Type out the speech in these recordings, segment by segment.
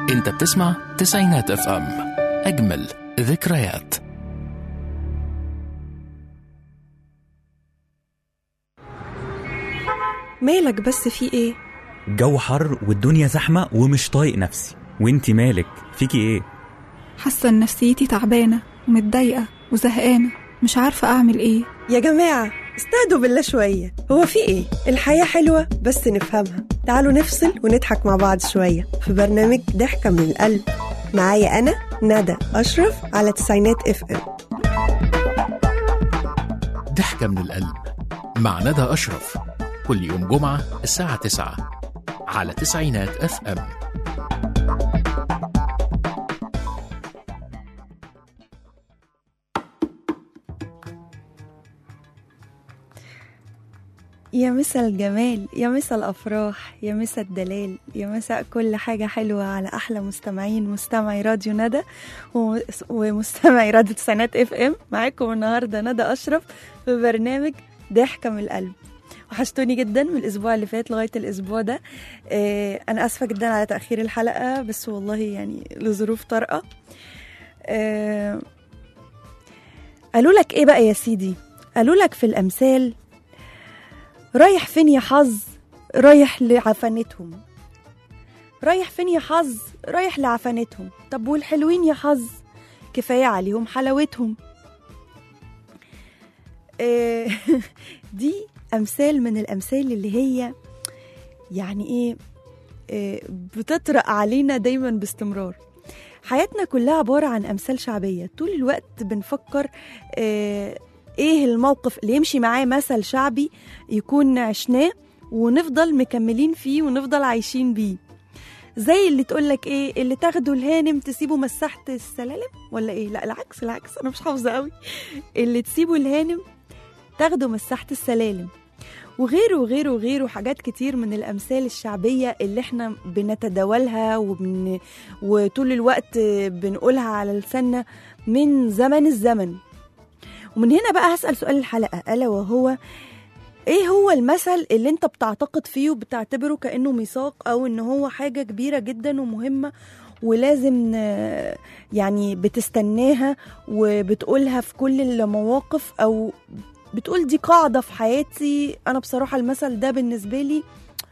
انت بتسمع تسعينات اف ام اجمل ذكريات مالك بس في ايه الجو حر والدنيا زحمة ومش طايق نفسي وانتي مالك فيكي ايه حاسه ان نفسيتي تعبانه ومتضايقه وزهقانه مش عارفه اعمل ايه يا جماعة استهدوا بالله شوية هو في ايه؟ الحياة حلوة بس نفهمها تعالوا نفصل ونضحك مع بعض شوية في برنامج ضحكة من القلب معايا أنا ندى أشرف على تسعينات اف ام ضحكة من القلب مع ندى أشرف كل يوم جمعة الساعة 9 على تسعينات اف ام يا مسا الجمال يا مسا الأفراح يا مسا الدلال يا مسا كل حاجة حلوة على أحلى مستمعين مستمعي راديو ندى وم- ومستمعي راديو تسعينات اف ام معاكم النهاردة ندى أشرف في برنامج ضحكة من القلب وحشتوني جدا من الأسبوع اللي فات لغاية الأسبوع ده آه أنا آسفة جدا على تأخير الحلقة بس والله يعني لظروف طارئة آه قالوا لك إيه بقى يا سيدي قالوا لك في الأمثال رايح فين يا حظ رايح لعفنتهم رايح فين يا حظ رايح لعفنتهم طب والحلوين يا حظ كفاية عليهم حلاوتهم آه، دي أمثال من الأمثال اللي هي يعني إيه آه، بتطرق علينا دايما باستمرار حياتنا كلها عبارة عن أمثال شعبية طول الوقت بنفكر آه، إيه الموقف اللي يمشي معاه مثل شعبي يكون عشناه ونفضل مكملين فيه ونفضل عايشين بيه زي اللي تقولك ايه اللي تاخده الهانم تسيبه مساحة السلالم ولا ايه لا العكس العكس انا مش حافظة قوي اللي تسيبه الهانم تاخده مساحة السلالم وغيره وغيره وغيره حاجات كتير من الأمثال الشعبية اللي احنا بنتداولها وبن... وطول الوقت بنقولها على لساننا من زمن الزمن ومن هنا بقى هسأل سؤال الحلقة ألا وهو ايه هو المثل اللي انت بتعتقد فيه وبتعتبره كأنه ميثاق او ان هو حاجة كبيرة جدا ومهمة ولازم ن- يعني بتستناها وبتقولها في كل المواقف او بتقول دي قاعدة في حياتي انا بصراحة المثل ده بالنسبة لي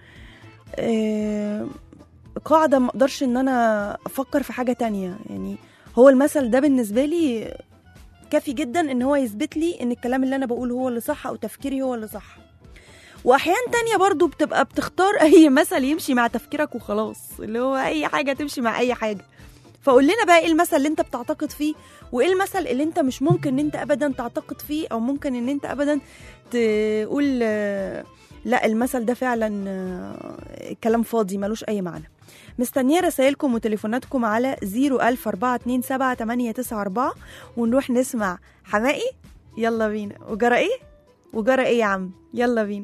آه، قاعدة ما اقدرش ان انا افكر في حاجة تانية يعني هو المثل ده بالنسبة لي كافي جدا ان هو يثبت لي ان الكلام اللي انا بقوله هو اللي صح او تفكيري هو اللي صح واحيان تانية برضو بتبقى بتختار اي مثل يمشي مع تفكيرك وخلاص اللي هو اي حاجة تمشي مع اي حاجة فقول لنا بقى ايه المثل اللي انت بتعتقد فيه وايه المثل اللي انت مش ممكن ان انت ابدا تعتقد فيه او ممكن ان انت ابدا تقول آه، لا المثل ده فعلا آه، كلام فاضي ملوش اي معنى مستنية رسائلكم وتليفوناتكم على 004278994 ونروح نسمع حمائي يلا بينا وجرى ايه وجرى ايه يا عم يلا بينا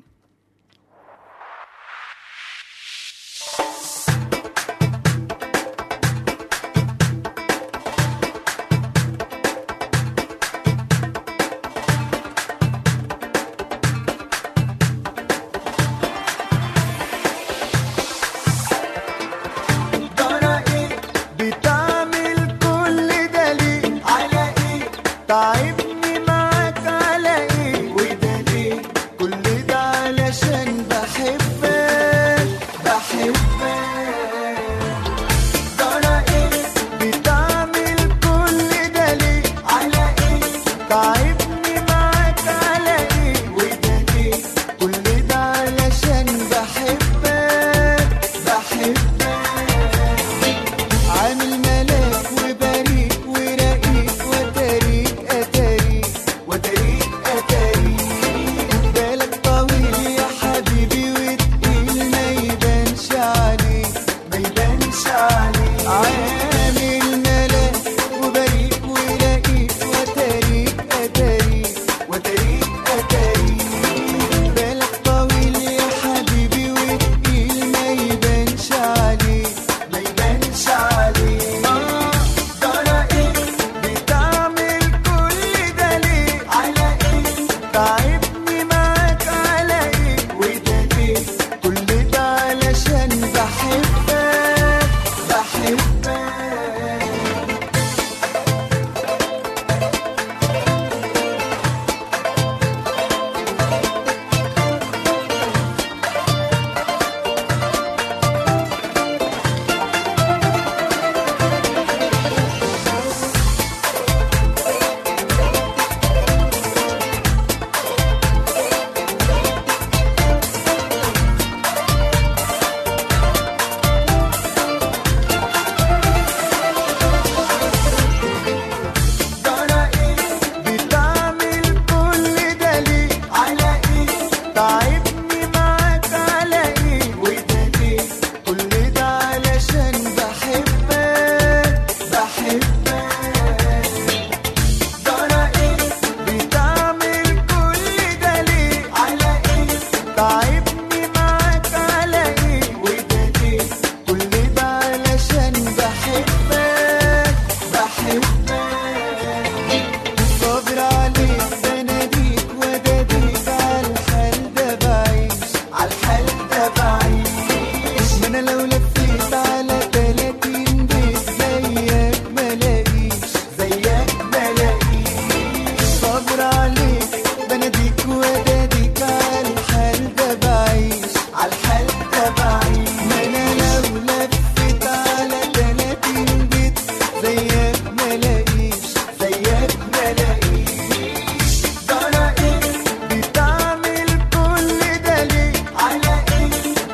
ترى ايه بتعمل كل ده ليه على ايه تعبني معاك على ايه وده ليه كل ده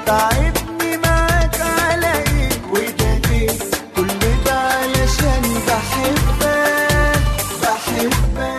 تعبني معاك على ايه وده ايه كل ده علشان بحبك بحبك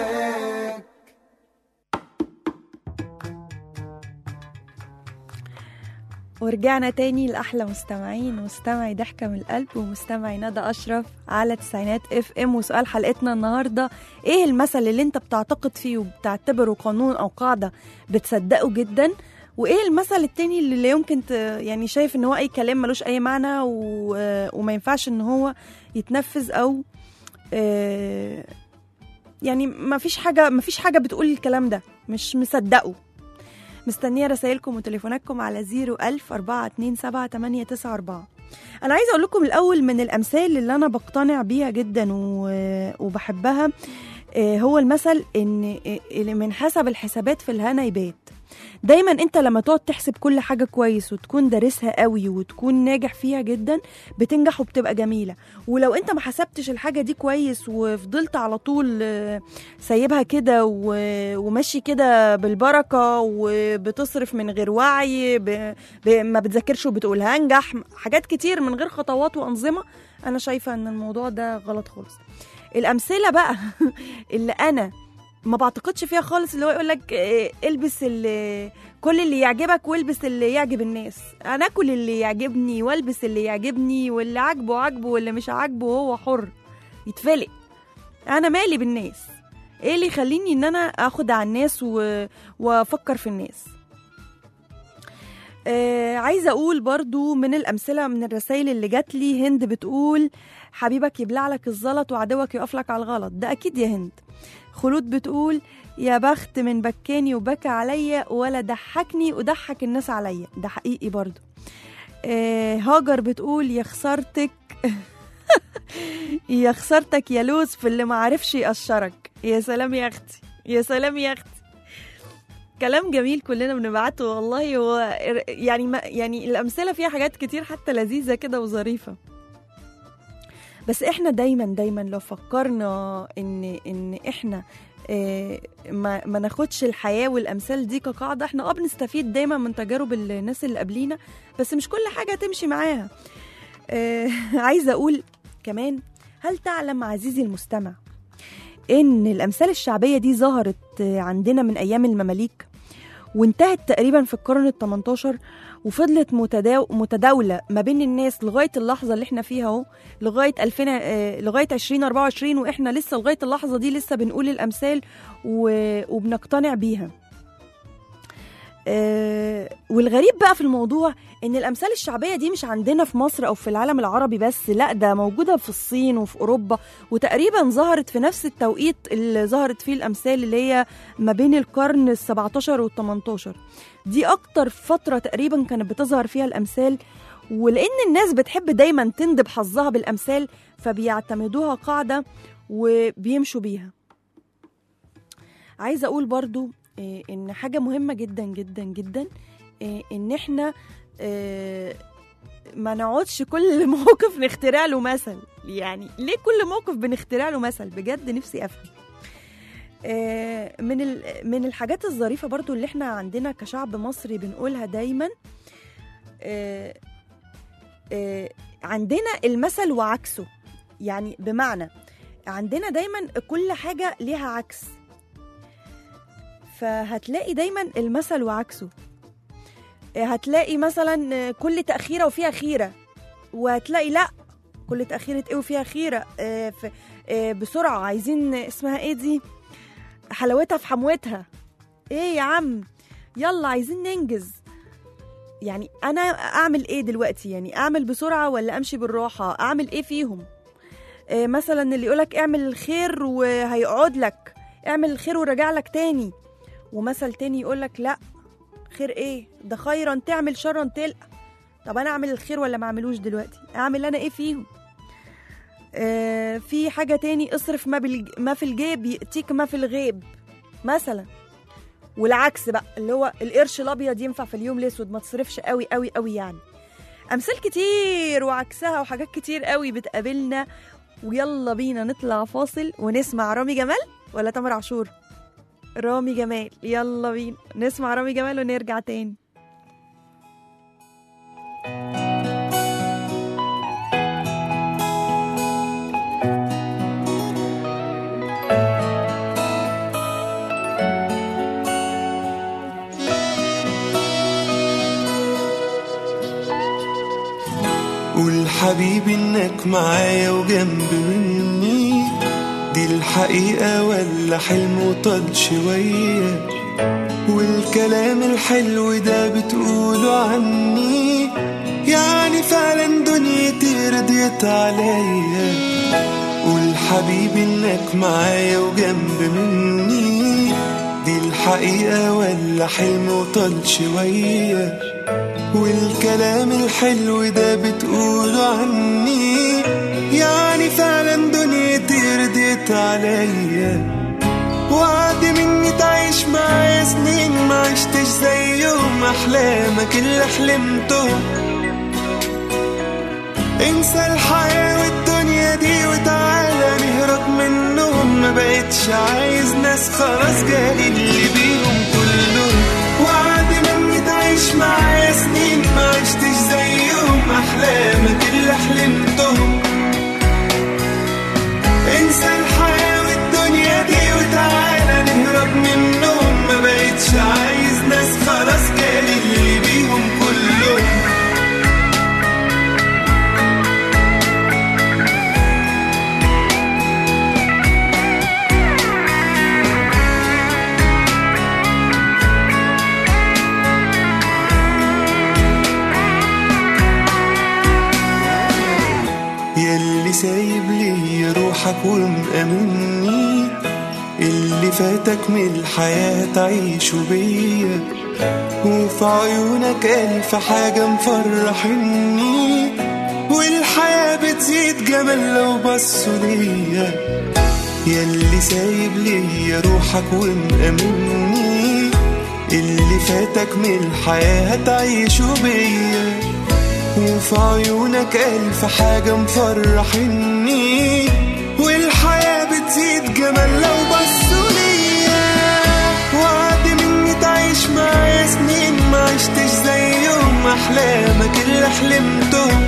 ورجعنا تاني لأحلى مستمعين مستمعي ضحكة من القلب ومستمعي ندى أشرف على تسعينات اف ام وسؤال حلقتنا النهاردة ايه المثل اللي انت بتعتقد فيه وبتعتبره قانون أو قاعدة بتصدقه جدا وايه المثل التاني اللي لا يمكن ت... يعني شايف ان هو اي كلام ملوش اي معنى و... وما ينفعش ان هو يتنفذ او آه، يعني ما فيش حاجة ما فيش حاجة بتقول الكلام ده مش مصدقه مستنية رسائلكم وتليفوناتكم على 01000 427 894 أنا عايزة أقول لكم الأول من الأمثال اللي أنا بقتنع بيها جدا و- وبحبها آه، هو المثل إن آه، اللي من حسب الحسابات في الهنا يبات دايما انت لما تقعد تحسب كل حاجة كويس وتكون دارسها قوي وتكون ناجح فيها جدا بتنجح وبتبقى جميلة ولو انت ما حسبتش الحاجة دي كويس وفضلت على طول آه، سايبها كده و- وماشي كده بالبركة وبتصرف من غير وعي ب... ب... ما بتذاكرش وبتقول هنجح حاجات كتير من غير خطوات وأنظمة أنا شايفة إن الموضوع ده غلط خالص الأمثلة بقى اللي أنا ما بعتقدش فيها خالص اللي هو يقول لك البس اللي كل اللي يعجبك والبس اللي يعجب الناس انا اكل اللي يعجبني والبس اللي يعجبني واللي عاجبه عاجبه واللي مش عاجبه هو حر يتفلق انا مالي بالناس ايه اللي يخليني ان انا اخد على الناس و... وافكر في الناس آه عايزه اقول برضو من الامثله من الرسائل اللي جات لي هند بتقول حبيبك يبلع لك الزلط وعدوك يقف لك على الغلط ده اكيد يا هند خلود بتقول يا بخت من بكاني وبكى عليا ولا ضحكني وضحك الناس عليا ده حقيقي برضو آه هاجر بتقول يا خسارتك يا خسارتك يا لوز في اللي معرفش يقشرك يا سلام يا اختي يا سلام يا اختي كلام جميل كلنا بنبعته والله هو يعني ما يعني الامثله فيها حاجات كتير حتى لذيذه كده وظريفه بس احنا دايما دايما لو فكرنا ان ان احنا آه، ما ما ناخدش الحياه والامثال دي كقاعده احنا اه بنستفيد دايما من تجارب الناس اللي قبلينا بس مش كل حاجه تمشي معاها آه، عايزه اقول كمان هل تعلم عزيزي المستمع ان الامثال الشعبيه دي ظهرت آه، عندنا من ايام المماليك وانتهت تقريبا في القرن ال 18 وفضلت متداو... متداوله ما بين الناس لغايه اللحظه اللي احنا فيها اهو لغايه 2000 آه، لغايه 2024 واحنا لسه لغايه اللحظه دي لسه بنقول الامثال و... وبنقتنع بيها آه، والغريب بقى في الموضوع ان الامثال الشعبيه دي مش عندنا في مصر او في العالم العربي بس لا ده موجوده في الصين وفي اوروبا وتقريبا ظهرت في نفس التوقيت اللي ظهرت فيه الامثال اللي هي ما بين القرن ال 17 وال 18 دي اكتر فتره تقريبا كانت بتظهر فيها الامثال ولان الناس بتحب دايما تندب حظها بالامثال فبيعتمدوها قاعده وبيمشوا بيها عايزه اقول برضو آه، ان حاجه مهمه جدا جدا جدا آه، ان احنا آه، ما نقعدش كل موقف نخترع له مثل يعني ليه كل موقف بنخترع له مثل بجد نفسي افهم آه، من ال- من الحاجات الظريفه برضو اللي احنا عندنا كشعب مصري بنقولها دايما آه، آه، عندنا المثل وعكسه يعني بمعنى عندنا دايما كل حاجه ليها عكس فهتلاقي دايما المثل وعكسه آه، هتلاقي مثلا آه، كل تأخيرة وفيها خيرة وهتلاقي لا كل تأخيرة ايه وفيها خيرة آه، ف- آه، بسرعة عايزين اسمها ايه دي حلاوتها في حموتها ايه يا عم يلا عايزين ننجز يعني انا اعمل ايه دلوقتي يعني اعمل بسرعة ولا امشي بالراحة اعمل ايه فيهم آه، مثلا اللي يقولك اعمل الخير وهيقعد لك اعمل الخير وراجع لك تاني ومثل تاني يقولك لا خير ايه ده خيرا تعمل شرا تلقى طب انا اعمل الخير ولا ما اعملوش دلوقتي اعمل انا ايه فيهم آه في حاجه تاني اصرف ما, بالج... ما في الجيب ياتيك ما في الغيب مثلا والعكس بقى اللي هو القرش الابيض ينفع في اليوم الاسود ما تصرفش قوي قوي قوي يعني امثال كتير وعكسها وحاجات كتير قوي بتقابلنا ويلا بينا نطلع فاصل ونسمع رامي جمال ولا تامر عاشور رامي جمال يلا بينا نسمع رامي جمال ونرجع تاني قول حبيبي انك معايا وجنب مني دي الحقيقة ولا حلم وطال شوية والكلام الحلو ده بتقوله عني يعني فعلا دنيتي رضيت عليا قول حبيبي انك معايا وجنب مني دي الحقيقة ولا حلم وطال شوية والكلام الحلو ده بتقوله عني يعني فعلا دنيتي رضيت عليا وعد مني تعيش معايا سنين ما عشتش زيهم احلامك اللي حلمتهم انسى الحياة والدنيا دي وتعالى نهرب منهم ما بقتش عايز ناس خلاص جالي اللي بيهم كلهم وعد مني تعيش معايا سنين ما عشتش زيهم احلامك اللي حلمتهم انسى الحياة والدنيا دي وتعالى نهرب منهم ما بقتش عايز ناس خلاص جالي اللي بيهم كلهم ياللي سايب لي روحك ومأمني اللي فاتك من الحياة تعيشه بيا وفي عيونك ألف حاجة مفرحني والحياة بتزيد جمال لو بصوا ليا ياللي سايب لي روحك ومأمني اللي فاتك من الحياة تعيشه بيا وفي عيونك ألف حاجة مفرحني والحياة بتزيد جمال لو بصوا ليا وعد مني تعيش معايا سنين ما عشتش زيهم أحلامك اللي حلمتهم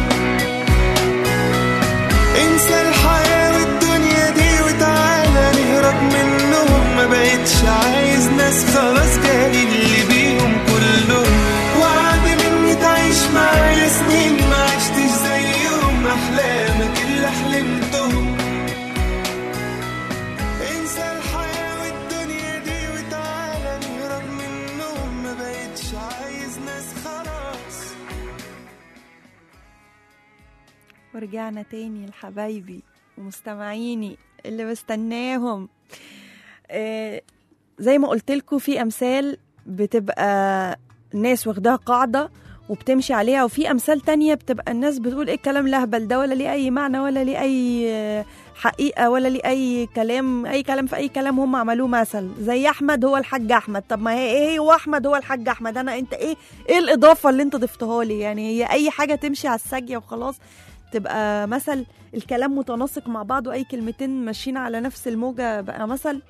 انسى الحياة والدنيا دي وتعالى نهرب منهم ما بقتش عايز ناس خلاص جالي اللي بيهم كلهم وعد مني تعيش معايا سنين ما عشتش زيهم احلامك اللي حلمتهم انسى الحياة والدنيا دي وتعالى نهرب منهم ما بقتش عايز ناس خلاص ورجعنا تاني لحبايبي ومستمعيني اللي بستناهم آه زي ما قلت لكم في امثال بتبقى الناس واخداها قاعده وبتمشي عليها وفي امثال تانية بتبقى الناس بتقول ايه الكلام لهبل ده ولا ليه اي معنى ولا ليه اي آه، حقيقه ولا ليه اي كلام اي كلام في اي كلام هم عملوه مثل زي احمد هو الحاج احمد طب ما هي ايه هو احمد هو الحاج احمد انا انت ايه ايه الاضافه اللي انت ضفتها لي يعني هي اي حاجه تمشي على السجيه وخلاص تبقى مثل الكلام متناسق مع بعض واي كلمتين ماشيين على نفس الموجه بقى مثل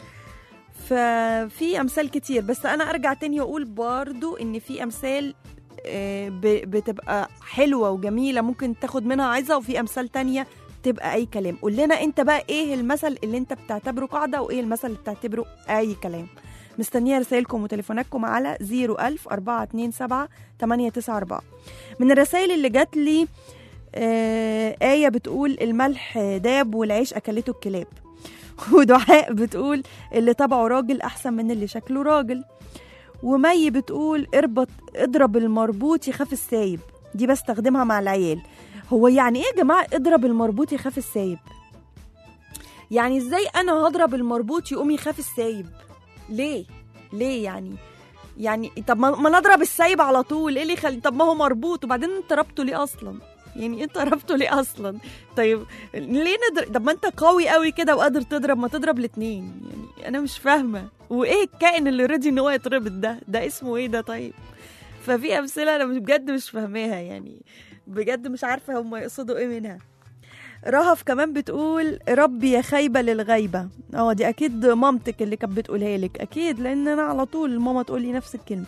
ففي امثال كتير بس انا ارجع تاني واقول برضو ان في امثال آه، ب- بتبقى حلوه وجميله ممكن تاخد منها عظه وفي امثال تانية تبقى اي كلام قول لنا انت بقى ايه المثل اللي انت بتعتبره قاعده وايه المثل اللي بتعتبره اي كلام مستنيه رسائلكم وتليفوناتكم على 01000 427 894 من الرسائل اللي جات لي آه آية بتقول الملح داب والعيش أكلته الكلاب ودعاء بتقول اللي طبعه راجل أحسن من اللي شكله راجل ومي بتقول اربط اضرب المربوط يخاف السايب دي بستخدمها مع العيال هو يعني ايه يا جماعة اضرب المربوط يخاف السايب يعني ازاي انا هضرب المربوط يقوم يخاف السايب ليه ليه يعني يعني طب ما ما نضرب السايب على طول ايه اللي يخلي طب ما هو مربوط وبعدين انت ربطه ليه اصلا يعني انت ربطه ليه اصلا طيب ليه نضرب طب ما انت قوي قوي كده وقادر تضرب ما تضرب الاتنين يعني انا مش فاهمه وايه الكائن اللي رضي ان هو يتربط ده ده اسمه ايه ده طيب ففي امثله انا مش- بجد مش فاهماها يعني بجد مش عارفه هم يقصدوا ايه منها رهف كمان بتقول ربي يا خايبه للغيبه اه دي اكيد مامتك اللي كانت بتقولها لك اكيد لان انا على طول ماما تقول لي نفس الكلمه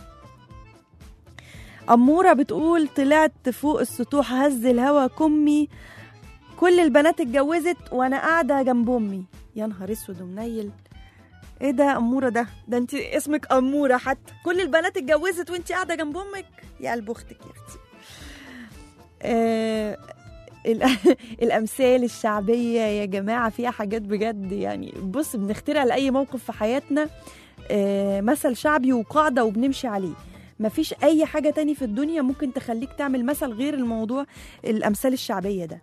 أمورة بتقول طلعت فوق السطوح هز الهوا كمي كل البنات اتجوزت وانا قاعده جنب امي يا نهار اسود ومنيل ايه ده اموره ده ده انت اسمك اموره حتى كل البنات اتجوزت وانت قاعده جنب امك يا قلب اختك يا اختي آه ال- الامثال الشعبيه يا جماعه فيها حاجات بجد يعني بص بنخترع لاي موقف في حياتنا آه مثل شعبي وقاعده وبنمشي عليه مفيش اي حاجه تاني في الدنيا ممكن تخليك تعمل مثل غير الموضوع الامثال الشعبيه ده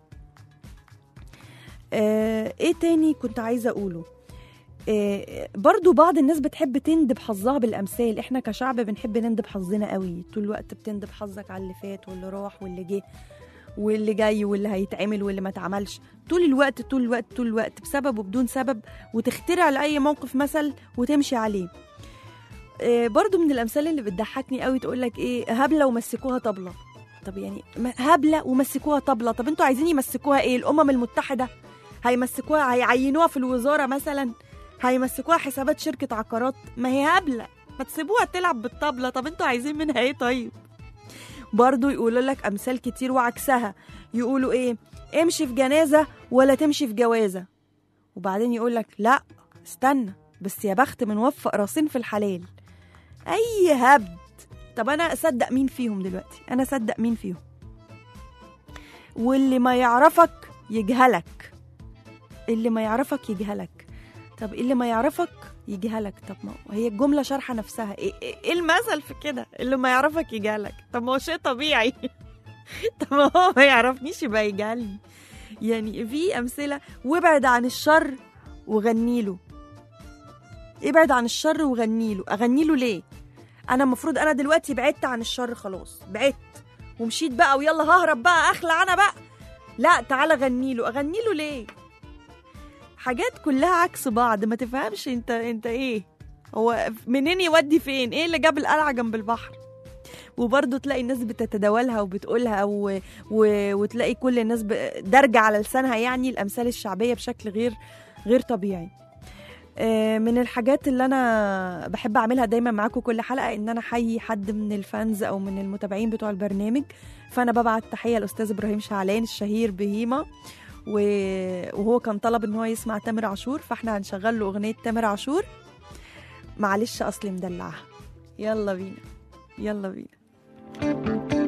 آه ايه تاني كنت عايزه اقوله آه، برضو بعض الناس بتحب تندب حظها بالامثال احنا كشعب بنحب نندب حظنا قوي طول الوقت بتندب حظك على اللي فات واللي راح واللي جه واللي جاي واللي هيتعمل واللي ما اتعملش طول الوقت طول الوقت طول الوقت بسبب وبدون سبب وتخترع لاي موقف مثل وتمشي عليه آه، برضو من الامثال اللي بتضحكني قوي تقول لك ايه هبله ومسكوها طبله طب يعني م- هبله ومسكوها طبله طب انتوا عايزين يمسكوها ايه الامم المتحده هيمسكوها هيعينوها في الوزاره مثلا هيمسكوها حسابات شركه عقارات ما هي هبله ما تسيبوها تلعب بالطبله طب انتوا عايزين منها ايه طيب برضو يقولوا لك امثال كتير وعكسها يقولوا ايه امشي في جنازه ولا تمشي في جوازه وبعدين يقول لك لا استنى بس يا بخت من وفق راسين في الحلال اي هبد طب انا اصدق مين فيهم دلوقتي انا اصدق مين فيهم واللي ما يعرفك يجهلك اللي ما يعرفك يجهلك طب اللي ما يعرفك يجهلك طب ما هي الجمله شارحه نفسها ايه إيه- ايه المثل في كده اللي ما يعرفك يجهلك طب ما هو شيء طبيعي طب ما هو ما يعرفنيش يبقى يجهلني يعني في امثله وابعد عن الشر وغني له ابعد عن الشر وغني له اغني له ليه انا المفروض انا دلوقتي بعدت عن الشر خلاص بعدت ومشيت بقى ويلا ههرب بقى اخلع انا بقى لا تعالى غني له اغني له ليه حاجات كلها عكس بعض ما تفهمش انت انت ايه هو منين يودي فين ايه اللي جاب القلعه جنب البحر وبرضه تلاقي الناس بتتداولها وبتقولها و... و... وتلاقي كل الناس ب... دارجه على لسانها يعني الامثال الشعبيه بشكل غير غير طبيعي آه، من الحاجات اللي انا بحب اعملها دايما معاكم كل حلقه ان انا احيي حد من الفانز او من المتابعين بتوع البرنامج فانا ببعت تحيه الاستاذ ابراهيم شعلان الشهير بهيمه و- وهو كان طلب ان هو يسمع تامر عاشور فاحنا هنشغل له اغنيه تامر عاشور معلش اصلي مدلعها يلا بينا يلا بينا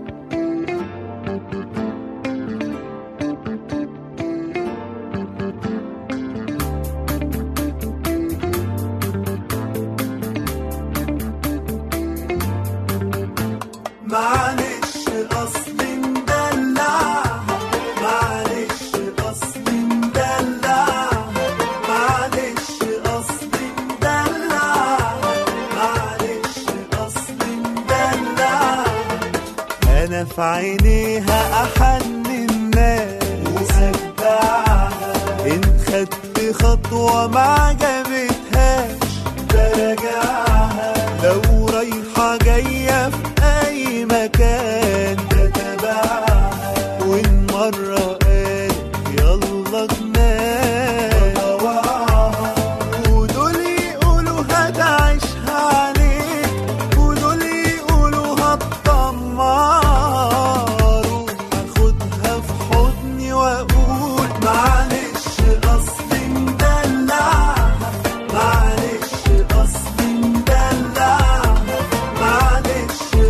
معلش اصلي مدلعها معلش اصلي مدلعها معلش اصلي مدلعها معلش اصلي مدلعها انا في عينيها احن الناس واشجعها ان خدت خطوه ما عجبتهاش براجعها لو رايحه جايه في اي مكان بتابعها وان مره قالت يلا جنان ودول يقولوا هتعيشها عليك ودول يقولوا هتطمروا هاخدها في حضني واقول معلش اصلي مدلعها معلش اصلي مدلعها معلش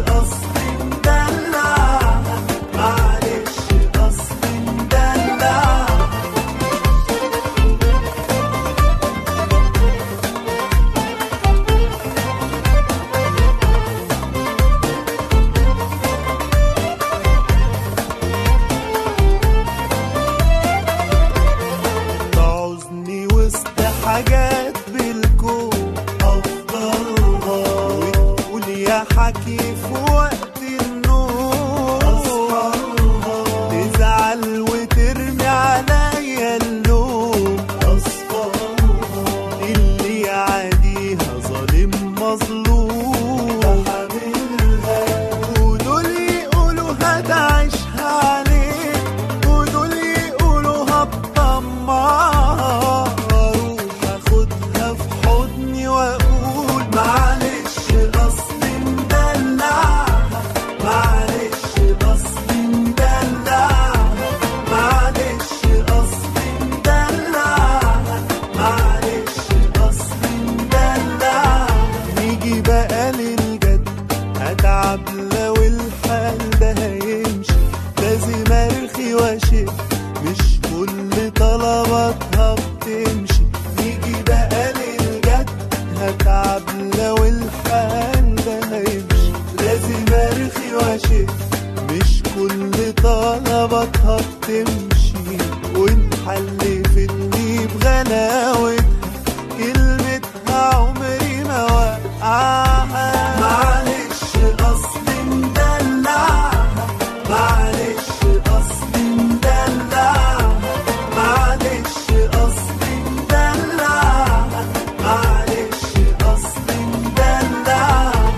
كل طلباتها بتمشي وإن حلفتني بغلاوتها كلمتها عمري ما وقعها معلش أصل مدلعها معلش أصل مدلعها معلش أصل مدلعها معلش أصل مدلعها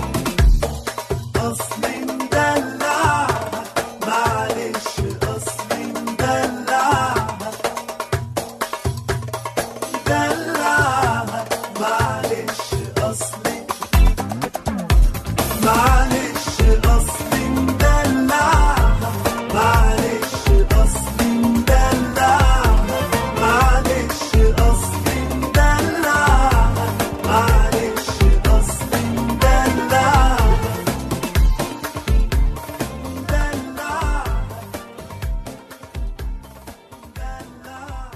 أصل مدلعها معلش أصل مدلعها دلعها معلش أصل معلش أصل مدلعها معلش أصل مدلعها معلش أصل مدلعها معلش أصل مدلعها مدلعها مدلعها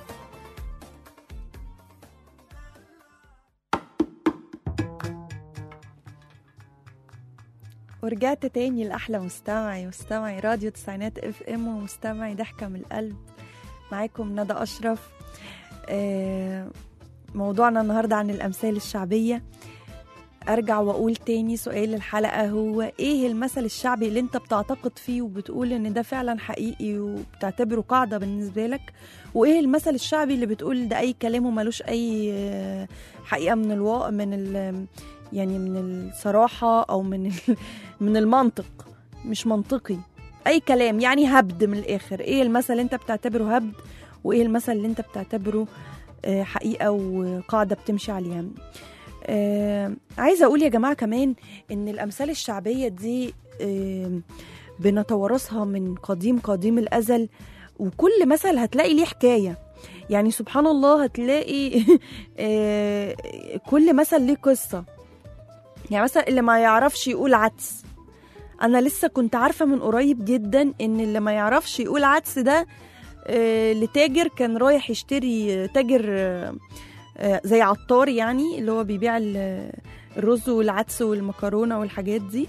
ورجعت تاني لأحلى مستمعي مستمعي راديو تسعينات اف ام ومستمعي ضحكة من القلب معاكم ندى أشرف آه، موضوعنا النهاردة عن الأمثال الشعبية أرجع وأقول تاني سؤال الحلقة هو إيه المثل الشعبي اللي أنت بتعتقد فيه وبتقول إن ده فعلا حقيقي وبتعتبره قاعدة بالنسبة لك وإيه المثل الشعبي اللي بتقول ده أي كلام وملوش أي آه، حقيقة من الواقع من ال يعني من الصراحة أو من ال- من المنطق مش منطقي أي كلام يعني هبد من الآخر إيه المثل اللي أنت بتعتبره هبد وإيه المثل اللي أنت بتعتبره آه، حقيقة وقاعدة بتمشي عليها آه، عايزة أقول يا جماعة كمان إن الأمثال الشعبية دي آه، بنتوارثها من قديم قديم الأزل وكل مثل هتلاقي ليه حكاية يعني سبحان الله هتلاقي آه، كل مثل ليه قصة يعني مثلا اللي ما يعرفش يقول عدس انا لسه كنت عارفه من قريب جدا ان اللي ما يعرفش يقول عدس ده آه، لتاجر كان رايح يشتري تاجر آه، آه، زي عطار يعني اللي هو بيبيع ال- الرز والعدس والمكرونه والحاجات دي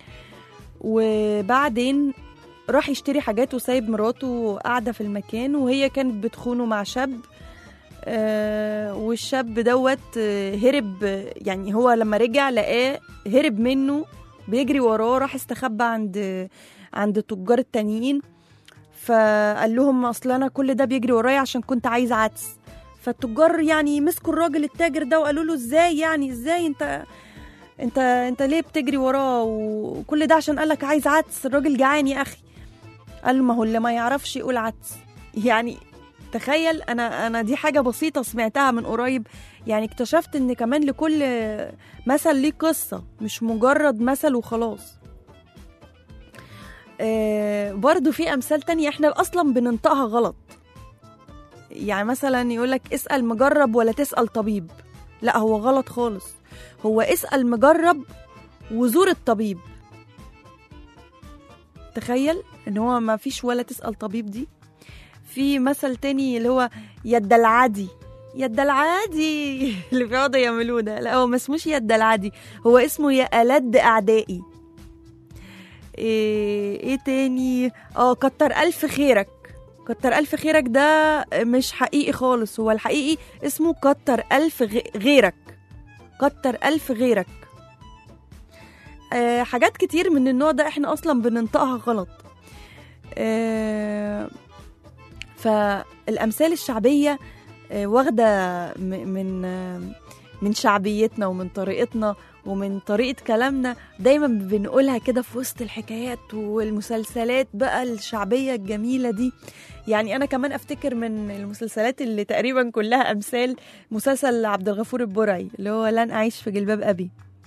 وبعدين راح يشتري حاجات وسايب مراته قاعده في المكان وهي كانت بتخونه مع شاب آه، والشاب دوت آه، هرب آه، يعني هو لما رجع لقاه هرب منه بيجري وراه راح استخبى عند عند التجار التانيين فقال لهم اصل انا كل ده بيجري ورايا عشان كنت عايز عدس فالتجار يعني مسكوا الراجل التاجر ده وقالوا له ازاي يعني ازاي انت انت انت ليه بتجري وراه وكل ده عشان قالك عايز عدس الراجل جعان يا اخي قال له ما هو اللي ما يعرفش يقول عدس يعني تخيل انا انا دي حاجه بسيطه سمعتها من قريب يعني اكتشفت ان كمان لكل مثل ليه قصه مش مجرد مثل وخلاص آه برضو في امثال تانية احنا اصلا بننطقها غلط يعني مثلا يقولك اسال مجرب ولا تسال طبيب لا هو غلط خالص هو اسال مجرب وزور الطبيب تخيل ان هو ما فيش ولا تسال طبيب دي في مثل تاني اللي هو يد العادي يد العادي اللي بيقعدوا يعملوه ده لا هو ما اسموش يد العادي هو اسمه يا ألد أعدائي ايه, إيه تاني اه كتر ألف خيرك كتر ألف خيرك ده مش حقيقي خالص هو الحقيقي اسمه كتر ألف غ- غيرك كتر ألف غيرك آه حاجات كتير من النوع ده احنا أصلا بننطقها غلط آه فالامثال الشعبيه آه، واخده م- من آه، من شعبيتنا ومن طريقتنا ومن طريقه كلامنا دايما بنقولها كده في وسط الحكايات والمسلسلات بقى الشعبيه الجميله دي يعني انا كمان افتكر من المسلسلات اللي تقريبا كلها امثال مسلسل عبد الغفور البرعي اللي هو لن اعيش في جلباب ابي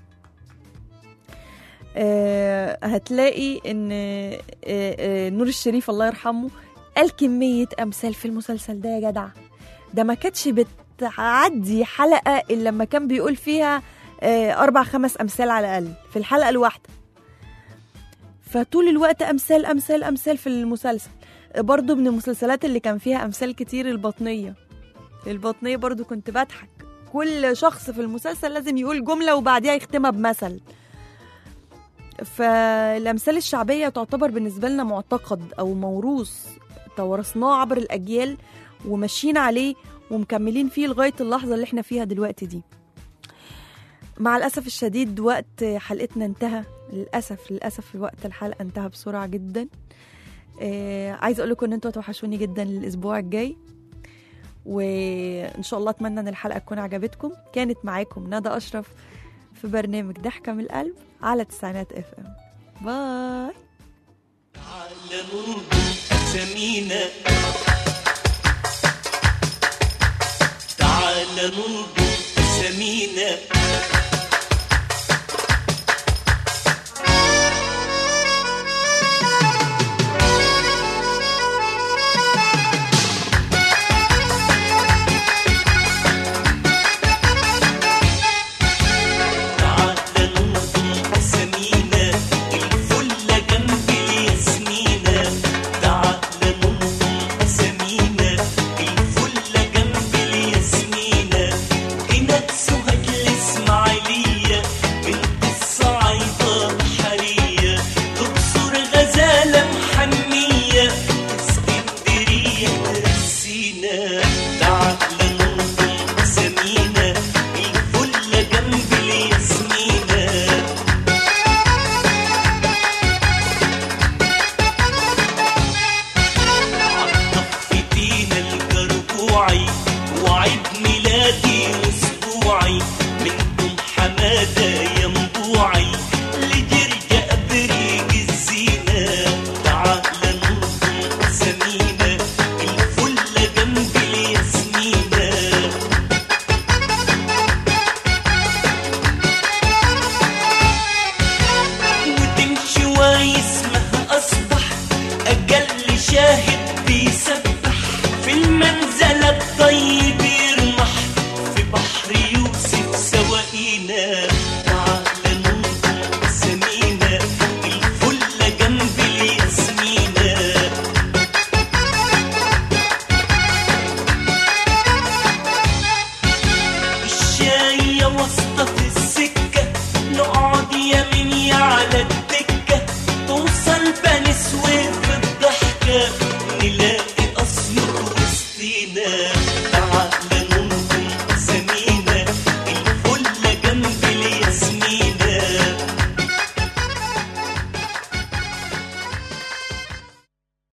آه، هتلاقي ان آه، آه، نور الشريف الله يرحمه قال كمية أمثال في المسلسل ده يا جدع ده ما كانتش بتعدي حلقة إلا لما كان بيقول فيها آه، أربع خمس أمثال على الأقل في الحلقة الواحدة فطول الوقت أمثال أمثال أمثال في المسلسل برضو من المسلسلات اللي كان فيها أمثال كتير البطنية البطنية برضو كنت بضحك كل شخص في المسلسل لازم يقول جملة وبعديها يختمها بمثل فالامثال الشعبيه تعتبر بالنسبه لنا معتقد او موروث توارثناه عبر الاجيال وماشيين عليه ومكملين فيه لغايه اللحظه اللي احنا فيها دلوقتي دي مع الاسف الشديد وقت حلقتنا انتهى للاسف للاسف وقت الحلقه انتهى بسرعه جدا آه عايزه اقول لكم ان انتوا هتوحشوني جدا الاسبوع الجاي وان شاء الله اتمنى ان الحلقه تكون عجبتكم كانت معاكم ندى اشرف في برنامج ضحكه من القلب على تسعينات اف ام باي على ننظر سمينا تعال ننظر سمينا